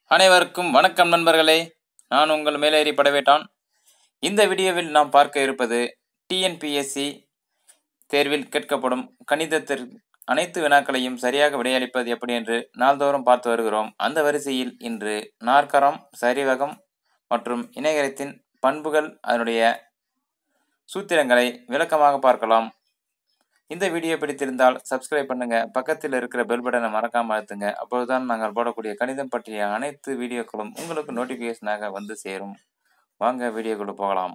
அனைவருக்கும் வணக்கம் நண்பர்களே நான் உங்கள் மேலேறி படவேட்டான் இந்த வீடியோவில் நாம் பார்க்க இருப்பது டிஎன்பிஎஸ்சி தேர்வில் கேட்கப்படும் கணிதத்திற்கு அனைத்து வினாக்களையும் சரியாக விடையளிப்பது எப்படி என்று நாள்தோறும் பார்த்து வருகிறோம் அந்த வரிசையில் இன்று நாற்கரம் சரிவகம் மற்றும் இணையகரத்தின் பண்புகள் அதனுடைய சூத்திரங்களை விளக்கமாக பார்க்கலாம் இந்த வீடியோ பிடித்திருந்தால் சப்ஸ்கிரைப் பண்ணுங்க பக்கத்தில் இருக்கிற பெல் பட்டனை மறக்காம அழுத்துங்க அப்பொழுதுதான் நாங்கள் போடக்கூடிய கணிதம் பற்றிய அனைத்து வீடியோக்களும் உங்களுக்கு நோட்டிஃபிகேஷனாக வந்து சேரும் வாங்க வீடியோக்குள்ள போகலாம்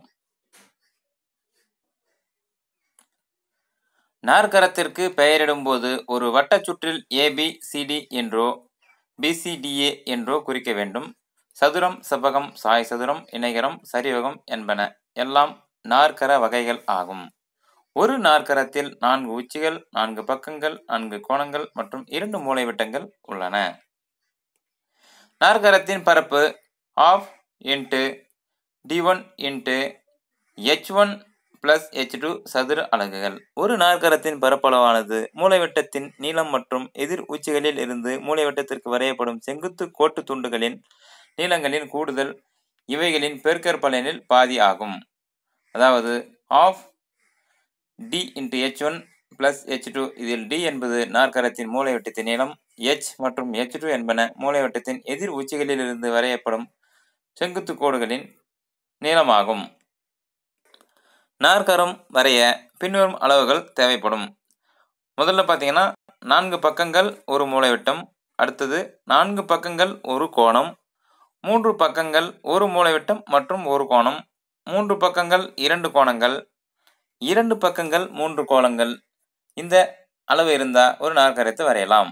நாற்கரத்திற்கு பெயரிடும்போது ஒரு வட்டச்சுற்றில் ஏபி சிடி என்றோ பிசிடிஏ என்றோ குறிக்க வேண்டும் சதுரம் செவ்வகம் சாய் சதுரம் இணைகரம் சரிவகம் என்பன எல்லாம் நாற்கர வகைகள் ஆகும் ஒரு நாற்கரத்தில் நான்கு உச்சிகள் நான்கு பக்கங்கள் நான்கு கோணங்கள் மற்றும் இரண்டு மூலைவிட்டங்கள் உள்ளன நாற்கரத்தின் பரப்பு half into D one into H one plus H two சதுர அலகுகள் ஒரு நாற்கரத்தின் பரப்பளவானது மூலைவிட்டத்தின் நீளம் மற்றும் எதிர் உச்சிகளில் இருந்து மூலைவிட்டத்திற்கு வரையப்படும் செங்குத்து கோட்டு துண்டுகளின் நீளங்களின் கூடுதல் இவைகளின் பெருக்கற்பலனில் பாதி ஆகும் அதாவது half D into H one plus H two இதில் டி என்பது நாற்கரத்தின் மூலைவட்டத்தின் நீளம் ஹெச் மற்றும் ஹெச் டூ என்பன மூலைவட்டத்தின் எதிர் உச்சிகளில் இருந்து வரையப்படும் செங்குத்து கோடுகளின் நீளமாகும் நாற்கரம் வரைய பின்வரும் அளவுகள் தேவைப்படும் முதல்ல பார்த்தீங்கன்னா நான்கு பக்கங்கள் ஒரு மூலைவிட்டம் அடுத்தது நான்கு பக்கங்கள் ஒரு கோணம் மூன்று பக்கங்கள் ஒரு மூலைவிட்டம் மற்றும் ஒரு கோணம் மூன்று பக்கங்கள் இரண்டு கோணங்கள் இரண்டு பக்கங்கள் மூன்று கோலங்கள் இந்த அளவு இருந்தால் ஒரு நாற்கரத்தை வரையலாம்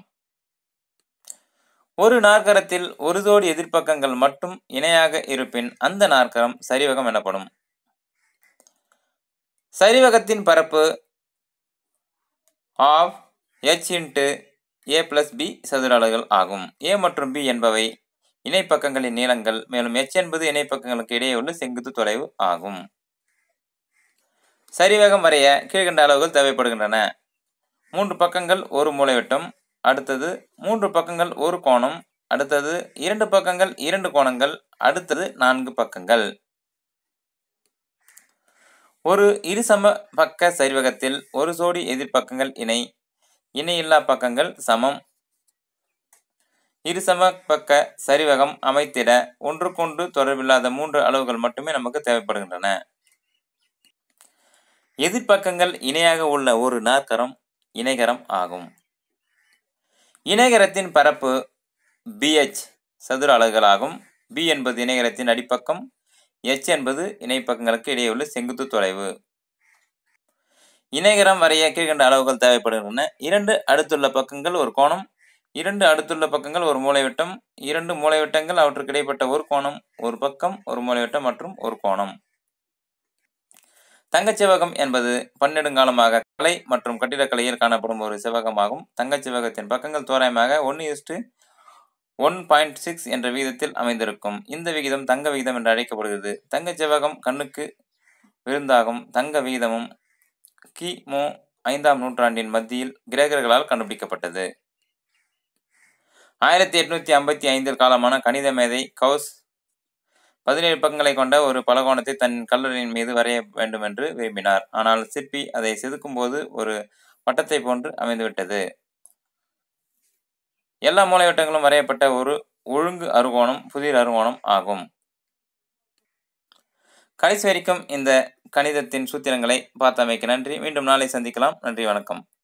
ஒரு நாற்கரத்தில் ஒரு ஜோடி எதிர்ப்பக்கங்கள் மட்டும் இணையாக இருப்பின் அந்த நாற்கரம் சரிவகம் எனப்படும் சரிவகத்தின் பரப்பு half H into A plus B சதுர அலகுகள் ஆகும் ஏ மற்றும் பி என்பவை இணைப்பக்கங்களின் நீளங்கள் மேலும் எச் என்பது இணைப்பக்கங்களுக்கு இடையே உள்ள செங்குத்து தொலைவு ஆகும் சரிவேகம் வரைய கீழ்கண்ட அளவுகள் தேவைப்படுகின்றன மூன்று பக்கங்கள் ஒரு மூலைவிட்டம் அடுத்தது மூன்று பக்கங்கள் ஒரு கோணம் அடுத்தது இரண்டு பக்கங்கள் இரண்டு கோணங்கள் அடுத்தது நான்கு பக்கங்கள் ஒரு இருசம பக்க சரிவகத்தில் ஒரு ஜோடி எதிர்ப்பக்கங்கள் இணை இணையில்லா பக்கங்கள் சமம் இருசம பக்க சரிவகம் அமைத்திட ஒன்றுக்கொன்று தொடர்பில்லாத மூன்று அளவுகள் மட்டுமே நமக்கு தேவைப்படுகின்றன எதிர்ப்பக்கங்கள் இணையாக உள்ள ஒரு நாற்கரம் இணைகரம் ஆகும் இணைகரத்தின் பரப்பு பிஹெச் சதுர அலகுகளாகும் பி என்பது இணைகரத்தின் அடிப்பக்கம் எச் என்பது இணைப்பக்கங்களுக்கு இடையே உள்ள செங்குத்து தொலைவு இணைகரம் வரைய கீழ்கண்ட அளவுகள் தேவைப்படுகின்றன இரண்டு அடுத்துள்ள பக்கங்கள் ஒரு கோணம் இரண்டு அடுத்துள்ள பக்கங்கள் ஒரு மூலைவிட்டம் இரண்டு மூலைவிட்டங்கள் அவற்றுக்கு இடைப்பட்ட ஒரு கோணம் ஒரு பக்கம் ஒரு மூலைவிட்டம் மற்றும் ஒரு கோணம் தங்கச் செவகம் என்பது பன்னெடுங்காலமாக கலை மற்றும் கட்டிடக்கலையில் காணப்படும் ஒரு செவகமாகும் தங்கச் செவகத்தின் பக்கங்கள் தோராயமாக ஒன்று இஸ்டு ஒன் பாயிண்ட் சிக்ஸ் என்ற விகிதத்தில் அமைந்திருக்கும் இந்த விகிதம் தங்க விகிதம் என்று அழைக்கப்படுகிறது தங்கச் செவகம் கண்ணுக்கு விருந்தாகும் தங்க விகிதமும் கிமு ஐந்தாம் நூற்றாண்டின் மத்தியில் கிரேக்கர்களால் கண்டுபிடிக்கப்பட்டது ஆயிரத்தி எட்நூத்தி ஐம்பத்தி ஐந்தில் காலமான கணித மேதை கவுஸ் பதினேழு பக்கங்களை கொண்ட ஒரு பலகோணத்தை தன் கல்லறையின் மீது வரைய வேண்டும் என்று விரும்பினார் ஆனால் சிற்பி அதை செதுக்கும் போது ஒரு வட்டத்தை போன்று அமைந்துவிட்டது எல்லா மூலைவட்டங்களும் வரையப்பட்ட ஒரு ஒழுங்கு அறுகோணம் புதிர் அறுகோணம் ஆகும் கடைசி வரைக்கும் இந்த கணிதத்தின் சூத்திரங்களை பார்த்தமைக்கு நன்றி மீண்டும் நாளை சந்திக்கலாம் நன்றி வணக்கம்